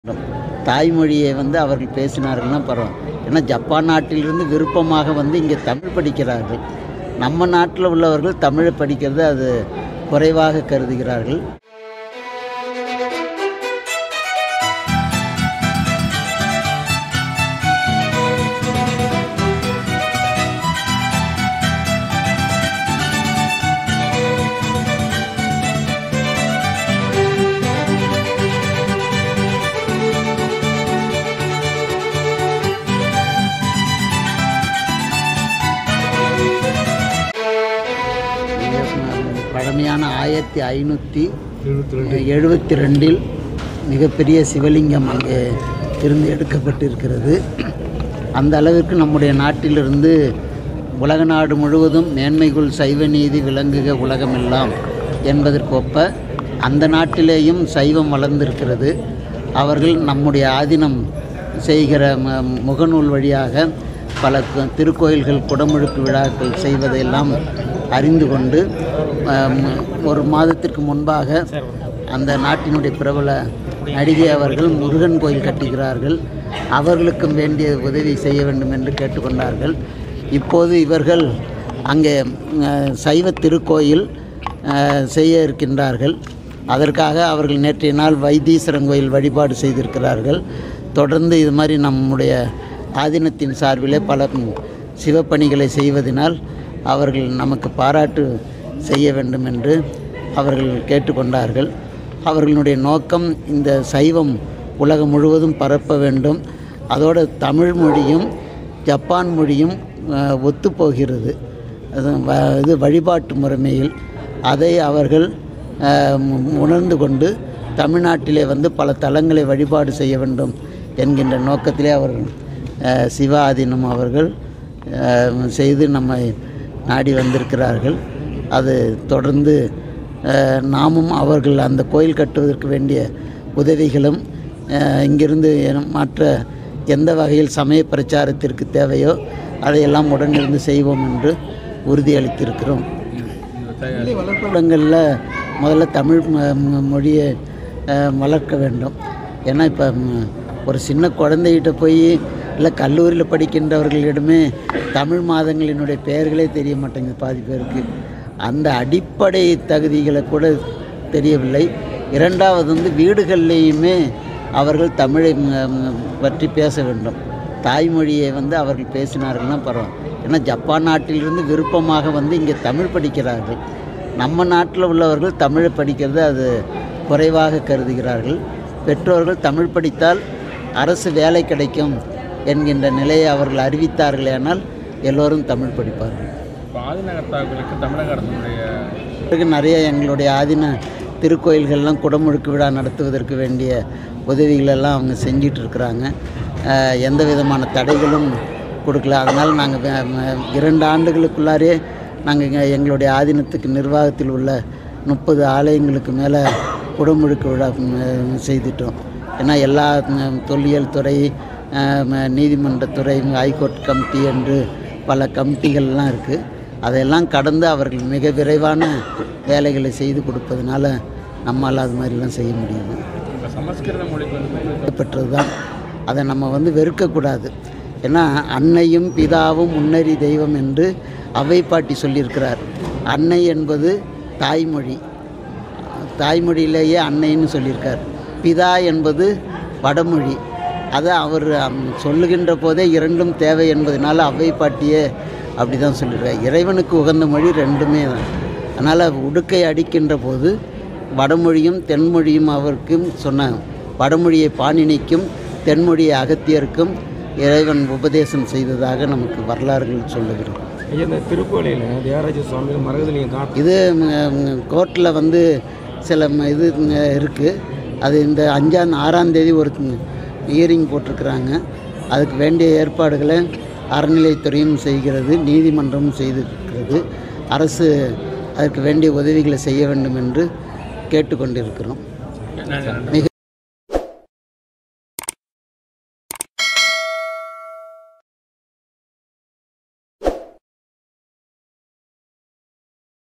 தாய்மொழியை வந்து அவர்கள் பேசினார்கள்னா பரவாயில்ல ஏன்னா ஜப்பான் நாட்டிலிருந்து விருப்பமாக வந்து இங்கே தமிழ் படிக்கிறார்கள் நம்ம நாட்டில் உள்ளவர்கள் தமிழை படிக்கிறது அது குறைவாக கருதுகிறார்கள் பழமையான ஆயிரத்தி ஐநூற்றி எழுபத்தி ரெண்டில் மிகப்பெரிய சிவலிங்கம் அங்கே இருந்து எடுக்கப்பட்டிருக்கிறது அந்த அளவிற்கு நம்முடைய நாட்டிலிருந்து உலக நாடு முழுவதும் மேன்மைகுள் சைவ நீதி விளங்குக உலகமெல்லாம் என்பதற்கு ஒப்ப அந்த நாட்டிலேயும் சைவம் வளர்ந்திருக்கிறது அவர்கள் நம்முடைய ஆதீனம் செய்கிற ம- முகநூல் வழியாக பல கு- திருக்கோயில்கள் குடமுழுக்கு விழாக்கள் செய்வதையெல்லாம் அறிந்து கொண்டு ஆம், ஒரு மாதத்திற்கு முன்பாக அந்த நாட்டினுடைய பிரபல நடிகை அவர்கள் முருகன் கோயில் கட்டுகிறார்கள் அவர்களுக்கும் வேண்டிய உதவி செய்ய வேண்டும் என்று கேட்டுக்கொண்டார்கள் இப்போது இவர்கள் அங்கே அஹ், சைவ திருக்கோயில் அஹ், செய்ய இருக்கின்றார்கள் அதற்காக அவர்கள் நேற்றைய நாள் வைத்தீஸ்வரன் கோயில் வழிபாடு செய்திருக்கிறார்கள் தொடர்ந்து இது மாதிரி நம்முடைய ஆதீனத்தின் சார்பிலே பல ம், சிவப்பணிகளை செய்வதனால் அவர்கள் நமக்கு பாராட்டு செய்ய வேண்டும் என்று அவர்கள் கேட்டுக்கொண்டார்கள் அவர்களுடைய நோக்கம் இந்த சைவம் உலகம் முழுவதும் பரப்ப வேண்டும் அதோடு தமிழ் மொழியும் ஜப்பான் மொழியும் அஹ், ஒத்துப்போகிறது அது வ- இது வழிபாட்டு முறைமையில் அதை அவர்கள் அஹ், மு- உணர்ந்து கொண்டு தமிழ்நாட்டிலே வந்து பல தலங்களை வழிபாடு செய்ய வேண்டும் என்கின்ற நோக்கத்திலே அவர்கள் அஹ், சிவ ஆதீனம் அவர்கள் அஹ், செய்து நம்மை நாடி வந்திருக்கிறார்கள் அது தொடர்ந்து அஹ், நாமும் அவர்கள் அந்த கோயில் கட்டுவதற்கு வேண்டிய உதவிகளும் அஹ், இங்கிருந்து என- மற்ற எந்த வகையில் சமய பிரச்சாரத்திற்கு தேவையோ அதையெல்லாம் உடனிருந்து செய்வோம் என்று உறுதியளித்திருக்கிறோம் பள்ளிக்கூடங்களில் முதல்ல தமிழ் ம- ம- மொழியை அஹ், வளர்க்க வேண்டும் ஏன்னா இப்போ ம், ஒரு சின்ன குழந்தைகிட்ட போய் இல்லை கல்லூரியில் படிக்கின்றவர்களிடமே தமிழ் மாதங்களினுடைய பெயர்களே தெரிய மாட்டேங்குது பாதி பேருக்கு அந்த அடிப்படை தகுதிகளை கூட தெரியவில்லை இரண்டாவது வந்து வீடுகள்லேயுமே அவர்கள் தமிழை ம், ம், பற்றி பேச வேண்டும் தாய்மொழியை வந்து அவர்கள் பேசினார்கள்னா பரவாயில்ல ஏன்னா ஜப்பான் நாட்டிலிருந்து விருப்பமாக வந்து இங்கே தமிழ் படிக்கிறார்கள் நம்ம நாட்டில் உள்ளவர்கள் தமிழை படிக்கிறது அது குறைவாக கருதுகிறார்கள் பெற்றோர்கள் தமிழ் படித்தால் அரசு வேலை கிடைக்கும் என்கின்ற நிலையை அவர்கள் அறிவித்தார்களேனால் எல்லோரும் தமிழ் படிப்பார்கள் இப்போ ஆதிநகர்த்தாக்களுக்கு தமிழக அரசினுடைய பிறகு நிறைய எங்களுடைய ஆதீன திருக்கோயில்கள்லாம் குடமுழுக்கு விழா நடத்துவதற்கு வேண்டிய உதவிகளெல்லாம் அவங்க செஞ்சிட்டு இருக்கிறாங்க அஹ், எந்த விதமான தடைகளும் கொடுக்கல அதனால் நாங்கள் இரண்டு ஆண்டுகளுக்குள்ளாரே நாங்கள் இங்கே எங்களுடைய ஆதீனத்துக்கு நிர்வாகத்தில் உள்ள முப்பது ஆலயங்களுக்கு மேலே குடமுழுக்கு விழா ம், செய்துட்டோம் ஏன்னா எல்லா ம், தொல்லியல் துறை அஹ், ம- நீதிமன்றத்துறை ஹைகோர்ட் கமிட்டி என்று பல கமிட்டிகள்லாம் இருக்குது அதையெல்லாம் கடந்து அவர்கள் மிக விரைவான வேலைகளை செய்து கொடுப்பதனால நம்மால் அது மாதிரிலாம் செய்ய முடியுது இப்போ சமஸ்கிருத மொழிக்கு வந்து பெற்றது தான் அதை நம்ம வந்து வெறுக்கக்கூடாது ஏன்னா அன்னையும் பிதாவும் முன்னறி தெய்வம் என்று அவை பாட்டி சொல்லியிருக்கிறார் அன்னை என்பது தாய்மொழி தாய்மொழியிலேயே அன்னைன்னு சொல்லியிருக்கார் பிதா என்பது வடமொழி அதை அவர் அம், சொல்லுகின்ற போதே இரண்டும் தேவை என்பதனால அவை பாட்டியே அப்படி தான் சொல்லியிருக்கார் இறைவனுக்கு உகந்த மொழி ரெண்டுமே தான் அதனால் உடுக்கை அடிக்கின்ற போது வடமொழியும் தென்மொழியும் அவருக்கும் சொன்ன வடமொழியை பாணினிக்கும் தென்மொழியை அகத்தியருக்கும் இறைவன் உபதேசம் செய்ததாக நமக்கு வரலாறுகள் சொல்லுகிறது ஐயா இந்த திருக்கோயிலில் தியாகராஜ சுவாமிகள் மரகதலிங்கம் காட்டு இது கோர்ட்டில் வந்து சில ம- இது இருக்குது அது இந்த அஞ்சாம் ஆறாம் தேதி ஒரு ஹியரிங் போட்டிருக்கிறாங்க அதுக்கு வேண்டிய ஏற்பாடுகளை அறநிலைத்துறையும் செய்கிறது நீதிமன்றமும் செய்திருக்கிறது அரசு அதற்கு வேண்டிய உதவிகளை செய்ய வேண்டும் என்று கேட்டுக்கொண்டிருக்கிறோம் நன்றி மிக